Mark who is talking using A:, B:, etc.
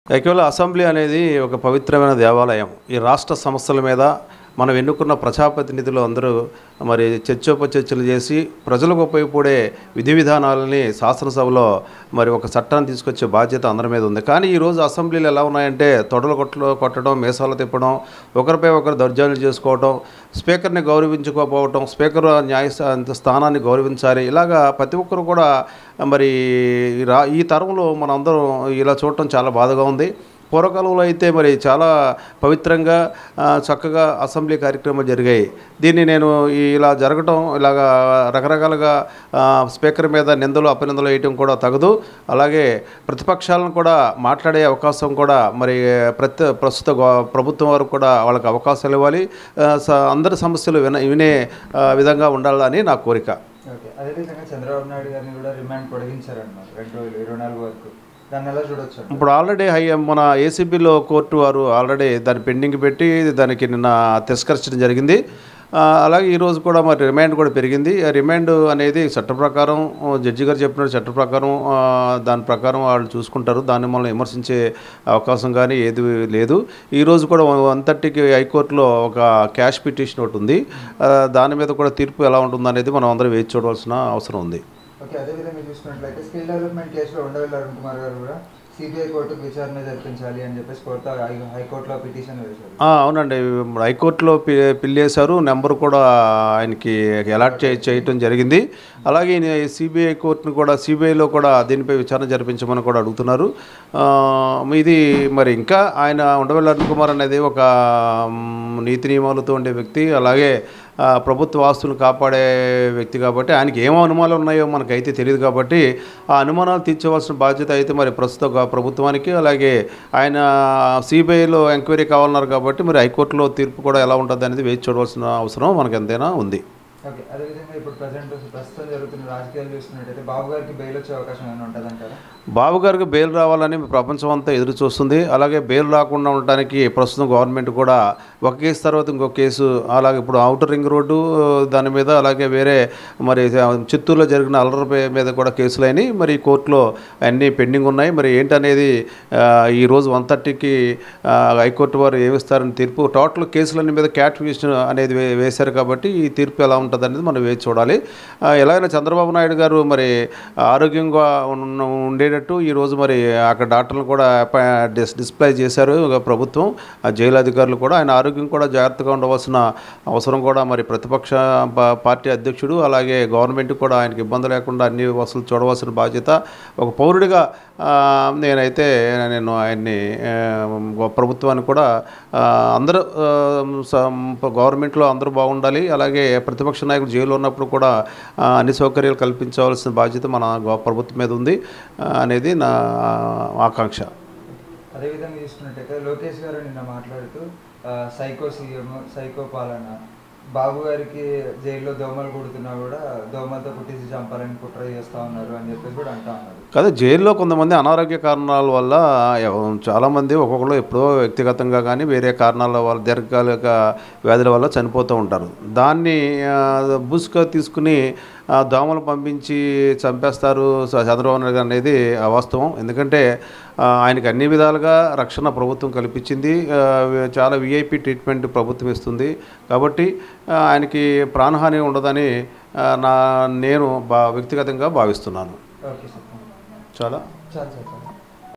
A: Actual assembly అనేది ఒక పవిత్రమైన దేవాలయం ఈ రాష్ట్ర సమస్యల మీద మనం ఎన్నుకున్న ప్రజాప్రతినిధులు అందరూ మరి చర్చోపచర్చలు చేసి ప్రజలకు ఉపయోగపడే విధి విధానాలని శాసనసభలో మరి ఒక చట్టాన్ని తీసుకొచ్చే బాధ్యత అందరి మీద ఉంది కానీ ఈరోజు అసెంబ్లీలు ఎలా ఉన్నాయంటే తొడలు కొట్టలు కొట్టడం మీసాలు తిప్పడం ఒకరిపై ఒకరు దౌర్జన్యాలు చేసుకోవడం స్పీకర్ని గౌరవించుకోకపోవటం స్పీకర్ న్యాయ స్థానాన్ని గౌరవించాలి ఇలాగా ప్రతి ఒక్కరు కూడా మరి ఈ రా ఈ తరంలో మనందరం ఇలా చూడటం చాలా బాధగా ఉంది పూర్వకాలంలో అయితే మరి చాలా పవిత్రంగా ఆ, చక్కగా అసెంబ్లీ కార్యక్రమాలు జరిగాయి దీన్ని నేను ఈ ఇలా జరగటం ఇలాగా రకరకాలుగా ఆ, స్పీకర్ మీద నిందలు అపనిందలు వేయటం కూడా తగదు అలాగే ప్రతిపక్షాలను కూడా మాట్లాడే అవకాశం కూడా మరి ప్రతి ప్రస్తుత గో- ప్రభుత్వం వారు కూడా వాళ్ళకి అవకాశాలు ఇవ్వాలి ఆ, స- అందరి సమస్యలు విన వినే ఆ, విధంగా ఉండాలని నా కోరిక
B: ఓకే అదేవిధంగా చంద్రబాబు నాయుడు గారిని కూడా రిమాండ్ పొడిగించారన్నమాట రెండు రోజులు ఇరవై నాలుగు వరకు దాన్ని ఎలా చూడొచ్చు అంటారు?
A: ఇప్పుడు ఆల్రెడీ హై మన ఏసీబీలో కోర్టు వారు ఆల్రెడీ దాన్ని పెండింగ్ పెట్టి దానికి నిన్న తిరస్కరించడం జరిగింది ఆ, అలాగే ఈరోజు కూడా మరి రిమాండ్ కూడా పెరిగింది ఆ రిమాండ్ అనేది చట్ట ప్రకారం ఆ, జడ్జి గారు చెప్పినట్టు చట్ట ప్రకారం ఆ, దాని ప్రకారం వాళ్ళు చూసుకుంటారు దాన్ని మనం విమర్శించే అవకాశం కానీ ఏది లేదు ఈరోజు కూడా వన్ థర్టీకి హైకోర్టులో ఒక క్యాష్ పిటిషన్ ఒకటి ఉంది ఆ, దాని మీద కూడా తీర్పు ఎలా ఉంటుంది అనేది మనం అందరం వేచి చూడవలసిన అవసరం ఉంది
B: ఓకే అదేవిధంగా చూసుకున్నట్లయితే స్కిల్ డెవలప్మెంట్ కేసులో ఉండవల్లి అరుణ్ కుమార్ గారు కూడా సిబిఐ కోర్టుకు విచారణ జరిపించాలి అని చెప్పేసి కోర్టు హై- హైకోర్టులో పిటిషన్ వేశారు
A: ఆ, అవునండి హైకోర్టులో పి పిల్లేశారు నెంబర్ కూడా ఆయనకి అలాట్ చే చేయటం జరిగింది అలాగే సిబిఐ కోర్టును కూడా సిబిఐలో కూడా దీనిపై విచారణ జరిపించమని కూడా అడుగుతున్నారు ఆ, ఇది మరి ఇంకా ఆయన ఉండవల్లి అరుణ్ కుమార్ అనేది ఒక మ్, నీతి నియమాలతో ఉండే వ్యక్తి అలాగే ఆ, ప్రభుత్వ ఆస్తులను కాపాడే వ్యక్తి కాబట్టి ఆయనకి ఏమో అనుమానాలు ఉన్నాయో మనకైతే తెలియదు కాబట్టి ఆ అనుమానాలు తీర్చవలసిన బాధ్యత అయితే మరి ప్రస్తుత గ- ప్రభుత్వానికి అలాగే ఆయన సిబిఐలో ఎంక్వైరీ కావాలన్నారు కాబట్టి మరి హైకోర్టులో తీర్పు కూడా ఎలా ఉంటుంది అనేది వేచి చూడవలసిన అవసరం మనకు ఎంతైనా ఉంది
B: ఓకే అదేవిధంగా ఇప్పుడు ప్రజెంట్ ప్రస్తుతం జరుగుతున్న రాజకీయాలు చూసుకున్నట్టయితే బాబు గారికి బెయిల్ వచ్చే అవకాశం ఏమైనా ఉంటుందంటారా
A: బాబు గారికి బెయిల్ రావాలని ప్రపంచం అంతా ఎదురు చూస్తుంది అలాగే బెయిల్ రాకుండా ఉండటానికి ప్రస్తుతం గవర్నమెంట్ కూడా ఒక కేసు తర్వాత ఇంకొక కేసు అలాగే ఇప్పుడు అవుటర్ రింగ్ రోడ్డు దాని మీద అలాగే వేరే మరి చిత్తూరులో జరిగిన అల్లరి మీద కూడా కేసులైనవి మరి కోర్టులో అన్నీ పెండింగ్ ఉన్నాయి మరి ఏంటనేది ఆ, ఈ రోజు వన్ థర్టీకి హైకోర్టు వారు ఏమిస్తారని తీర్పు టోటల్ కేసులన్నీ మీద క్యాటిఫికేషన్ అనేది వే- వేశారు కాబట్టి ఈ తీర్పు ఎలా ఉంటుంది అనేది మనం వేచి చూడాలి ఆ, ఎలాగైనా చంద్రబాబు నాయుడు గారు మరి ఆరోగ్యంగా ఉన్న ఉండేటట్టు ఈరోజు మరి అక్కడ డాక్టర్లు కూడా అపా- డిస్ డిస్ప్లే చేశారు ఇక ప్రభుత్వం ఆ జైలు అధికారులు కూడా ఆయన ఆరోగ్యం కూడా జాగ్రత్తగా ఉండవలసిన అవసరం కూడా మరి ప్రతిపక్ష ప- పార్టీ అధ్యక్షుడు అలాగే గవర్నమెంట్ కూడా ఆయనకి ఇబ్బంది లేకుండా అన్ని వసతులు చూడవలసిన బాధ్యత ఒక పౌరుడిగా ఆ, నేనైతే నేను ఆయన్ని ఆ, గొ- ప్రభుత్వాన్ని కూడా ఆ, అందరూ ఆ, సం- గవర్నమెంట్లో అందరూ బాగుండాలి అలాగే ప్రతిపక్ష నాయకుడు జైలు ఉన్నప్పుడు కూడా ఆ, అన్ని సౌకర్యాలు కల్పించవలసిన బాధ్యత మన గో- ప్రభుత్వం మీద ఉంది ఆ, అనేది నా ఆకాంక్ష
B: అదేవిధంగా చూసుకున్నట్టయితే లోకేష్ గారు నిన్న మాట్లాడుతూ ఆ, సైకో సీఎం సైకో పాలన బాబు గారికి జైల్లో దోమలు కుడుతున్నా కూడా దోమలతో కుట్టించి చంపాలని కుట్ర చేస్తా ఉన్నారు అని చెప్పేసి కూడా అంటా ఉన్నారు
A: కదా జైల్లో కొంతమంది అనారోగ్య కారణాల వల్ల ఎవ- చాలామంది ఒక్కొక్కరు ఎప్పుడో వ్యక్తిగతంగా కానీ వేరే కారణాల వల్ల దీర్ఘకాలిక వ్యాధుల వల్ల చనిపోతూ ఉంటారు దాన్ని బుస్గా తీసుకుని ఆ, దోమలు పంపించి చంపేస్తారు స- చంద్రబాబు నాయుడు గారు అనేది అవాస్తవం ఎందుకంటే ఆ, ఆయనకి అన్ని విధాలుగా రక్షణ ప్రభుత్వం కల్పించింది ఆ, చాలా విఐపి ట్రీట్మెంట్ ప్రభుత్వం ఇస్తుంది కాబట్టి ఆ, ఆయనకి ప్రాణహాని ఉండదని ఆ, నా నేను బా వ్యక్తిగతంగా భావిస్తున్నాను
B: ఓకే సార్
A: చాలా
B: చాలు సార్ చాలు